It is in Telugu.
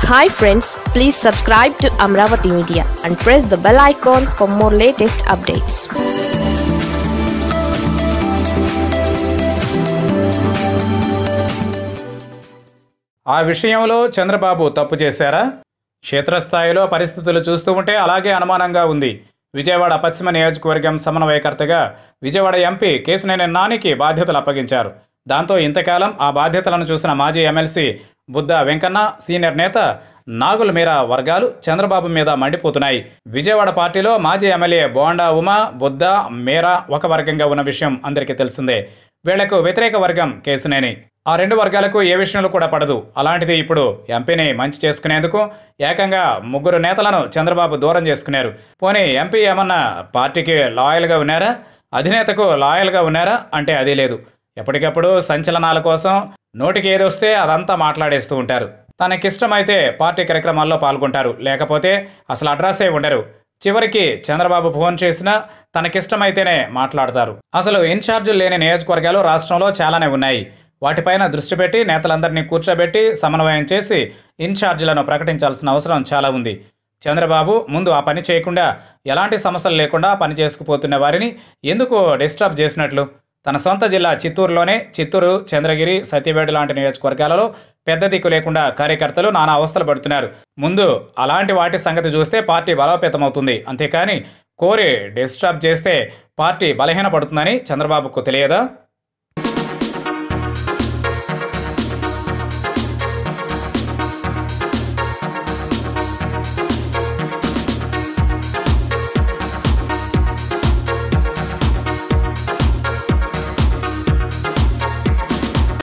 hi friends please subscribe to Amaravati media and press the bell icon for more latest updates ఆ విషయంలో చంద్రబాబు తప్పు చేశారా క్షేత్రస్థాయిలో పరిస్థితులు చూస్తూ ఉంటే అలాగే అనుమానంగా ఉంది విజయవాడ పశ్చిమ నియోజకవర్గం సమన్వయకర్తగా విజయవాడ ఎంపీ కేశినేని నానికి బాధ్యతలు అప్పగించారు దాంతో ఇంతకాలం ఆ బాధ్యతలను చూసిన మాజీ ఎమ్మెల్సీ బుద్ధ వెంకన్న సీనియర్ నేత నాగుల మీరా వర్గాలు చంద్రబాబు మీద మండిపోతున్నాయి విజయవాడ పార్టీలో మాజీ ఎమ్మెల్యే బోండా ఉమా బుద్ధ మీరా ఒక వర్గంగా ఉన్న విషయం అందరికీ తెలిసిందే వీళ్లకు వ్యతిరేక వర్గం కేసునేని ఆ రెండు వర్గాలకు ఏ విషయంలో కూడా పడదు అలాంటిది ఇప్పుడు ఎంపీని మంచి చేసుకునేందుకు ఏకంగా ముగ్గురు నేతలను చంద్రబాబు దూరం చేసుకున్నారు పోనీ ఎంపీ ఏమన్నా పార్టీకి లాయల్గా ఉన్నారా అధినేతకు లాయల్గా ఉన్నారా అంటే అది లేదు ఎప్పటికప్పుడు సంచలనాల కోసం నోటికి ఏదొస్తే అదంతా మాట్లాడేస్తూ ఉంటారు తనకిష్టమైతే పార్టీ కార్యక్రమాల్లో పాల్గొంటారు లేకపోతే అసలు అడ్రస్సే ఉండరు చివరికి చంద్రబాబు ఫోన్ చేసినా తనకిష్టమైతేనే మాట్లాడతారు అసలు ఇన్ఛార్జీలు లేని నియోజకవర్గాలు రాష్ట్రంలో చాలానే ఉన్నాయి వాటిపైన దృష్టి పెట్టి నేతలందరినీ కూర్చోబెట్టి సమన్వయం చేసి ఇన్ఛార్జీలను ప్రకటించాల్సిన అవసరం చాలా ఉంది చంద్రబాబు ముందు ఆ పని చేయకుండా ఎలాంటి సమస్యలు లేకుండా పని చేసుకుపోతున్న వారిని ఎందుకు డిస్టర్బ్ చేసినట్లు తన సొంత జిల్లా చిత్తూరులోనే చిత్తూరు చంద్రగిరి సత్యవేడు లాంటి నియోజకవర్గాలలో పెద్ద దిక్కు లేకుండా కార్యకర్తలు నానా అవస్థలు పడుతున్నారు ముందు అలాంటి వాటి సంగతి చూస్తే పార్టీ బలోపేతమవుతుంది అంతేకాని కోరి డిస్టర్బ్ చేస్తే పార్టీ బలహీనపడుతుందని చంద్రబాబుకు తెలియదా